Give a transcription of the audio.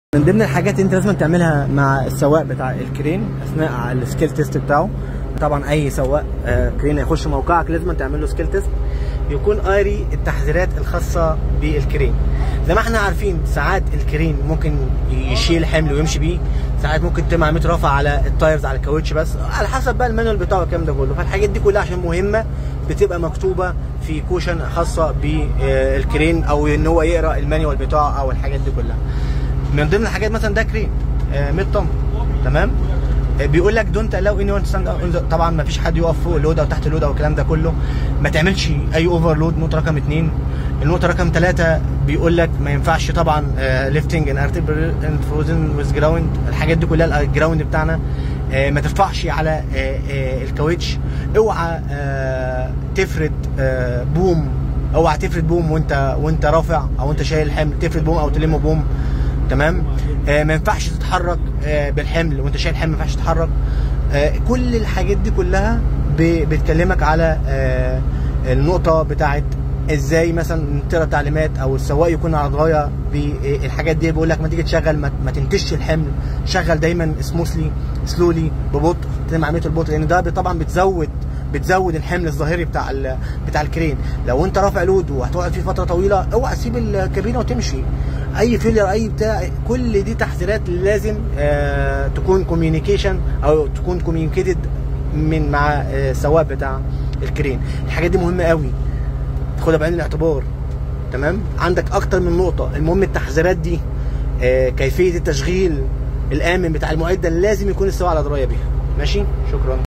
من ضمن الحاجات اللي انت لازم تعملها مع السواق بتاع الكرين اثناء السكيل تيست بتاعه طبعا اي سواق آه، كرين هيخش موقعك لازم تعمل له سكيل تيست يكون قاري التحذيرات الخاصه بالكرين زي ما احنا عارفين ساعات الكرين ممكن يشيل حمل ويمشي بيه ساعات ممكن تبقى متر رافع على التايرز على الكاوتش بس على حسب بقى المانوال بتاعه الكلام ده كله فالحاجات دي كلها عشان مهمه بتبقى مكتوبه في كوشن خاصه بالكرين او ان هو يقرا المانيوال بتاعه او الحاجات دي كلها من ضمن الحاجات مثلا ده كريم آه 100 طن تمام آه بيقول لك دونت الاو اني ون طبعا ما فيش حد يقف فوق اللود او تحت اللود او الكلام ده كله ما تعملش اي اوفر لود نقطه رقم اثنين النقطه رقم ثلاثه بيقول لك ما ينفعش طبعا ليفتنج ان اند فروزن ويز جراوند الحاجات دي كلها الجراوند بتاعنا آه ما ترفعش على آه آه الكاوتش اوعى آه تفرد آه بوم اوعى تفرد بوم وانت وانت رافع او انت شايل حمل تفرد بوم او تلم بوم تمام آه ما ينفعش تتحرك آه بالحمل وانت شايل حمل ما ينفعش تتحرك آه كل الحاجات دي كلها بتكلمك على آه النقطه بتاعت ازاي مثلا تقرا تعليمات او السواق يكون على درايه بالحاجات دي بيقول لك ما تيجي تشغل ما, ما تنتش الحمل شغل دايما سموثلي سلولي ببطء تتم عمليه البطء لان ده طبعا بتزود بتزود الحمل الظاهري بتاع بتاع الكرين لو انت رافع لود وهتقعد فيه فتره طويله اوعى تسيب الكابينه وتمشي اي فيلير اي بتاع كل دي تحذيرات لازم آه تكون كوميونيكيشن او تكون كوميونيكيتد من مع آه السواق بتاع الكرين الحاجات دي مهمه قوي تاخدها بعين الاعتبار تمام عندك اكتر من نقطه المهم التحذيرات دي آه كيفيه التشغيل الامن بتاع المعده لازم يكون السواق على درايه بيها ماشي شكرا